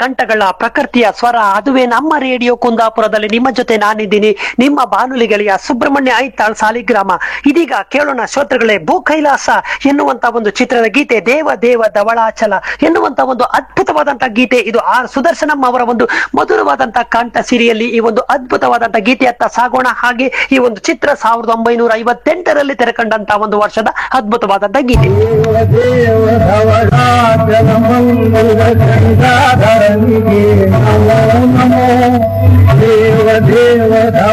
ಕಂಠಗಳ ಪ್ರಕೃತಿಯ ಸ್ವರ ಅದುವೇ ನಮ್ಮ ರೇಡಿಯೋ ಕುಂದಾಪುರದಲ್ಲಿ ನಿಮ್ಮ ಜೊತೆ ನಾನಿದ್ದೀನಿ ನಿಮ್ಮ ಬಾನುಲಿ ಗೆಳೆಯ ಸುಬ್ರಹ್ಮಣ್ಯ ಐತಾಳ್ ಸಾಲಿಗ್ರಾಮ ಇದೀಗ ಕೇಳೋಣ ಶ್ರೋತೃಗಳೇ ಭೂ ಕೈಲಾಸ ಎನ್ನುವಂತ ಒಂದು ಚಿತ್ರದ ಗೀತೆ ದೇವ ದೇವ ಧವಳಾಚಲ ಎನ್ನುವಂತ ಒಂದು ಅದ್ಭುತವಾದಂತಹ ಗೀತೆ ಇದು ಆರ್ ಸುದರ್ಶನಂ ಅವರ ಒಂದು ಮಧುರವಾದಂತಹ ಕಂಠ ಸಿರಿಯಲ್ಲಿ ಈ ಒಂದು ಅದ್ಭುತವಾದಂತಹ ಗೀತೆಯತ್ತ ಸಾಗೋಣ ಹಾಗೆ ಈ ಒಂದು ಚಿತ್ರ ಸಾವಿರದ ಒಂಬೈನೂರ ಐವತ್ತೆಂಟರಲ್ಲಿ ತೆರೆಕಂಡಂತಹ ಒಂದು ವರ್ಷದ ಅದ್ಭುತವಾದಂತಹ ಗೀತೆ ದೇವ ಧವಳಾಚಲ ಮಂಗಲ ಗಂಗಾಧರನಿಗೆ ನಮೋ ನಮೋ ದೇವ ದೇವ ಧವ